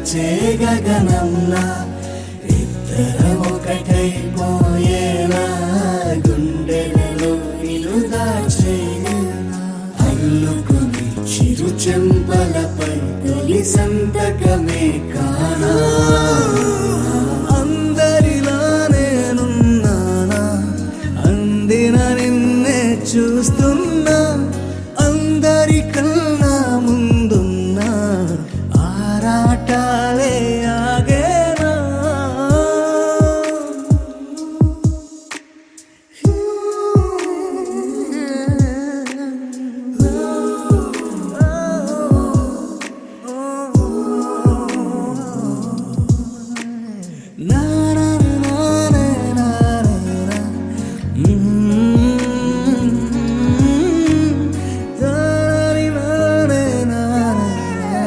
దాచే గగనంలా ఇద్దరం ఒకటైపోయేలా గుండెలలో నిలు దాచేనా అల్లుకుని చిరు చెంపలపై తొలి సంతకమే కానా అందరిలా నేనున్నానా అందిన నిన్నే చూస్తున్నా అందరికన్నా ముందున్నా ఆరాటాలే ఆగేనా నా నా నా నా నా నా మ్మ్. నా నా నా నా నా.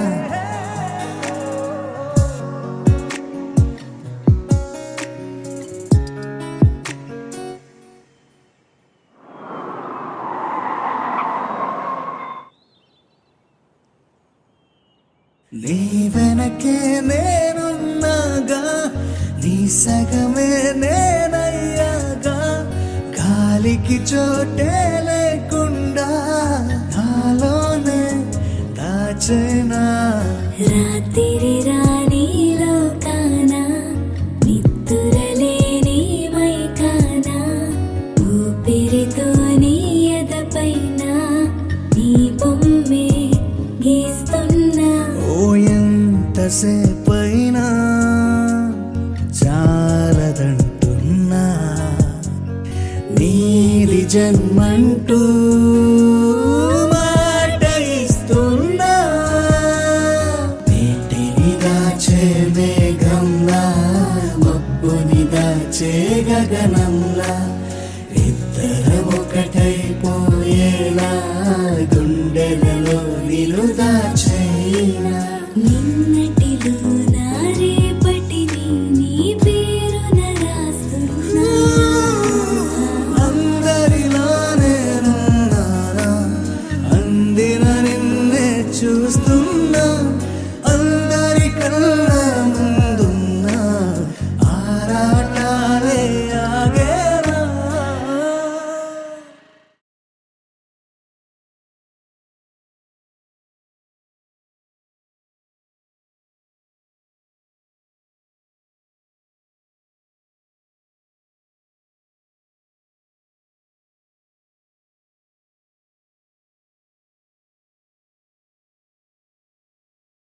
నీ వెనకే నేనున్నాగా నీ సగమే నేనయ్యాగా గాలికి చోటే లేకుండా నాలోనే దాచేనా రాత్రి రాణి లోకాన నిద్దురలేని మైకాన ఊపిరితో నీ ఎదపైన నీ బొమ్మే గీస్తున్నా ఓ ఎంతసేపైనా చాలదంటున్నా నీది జన్మంటూ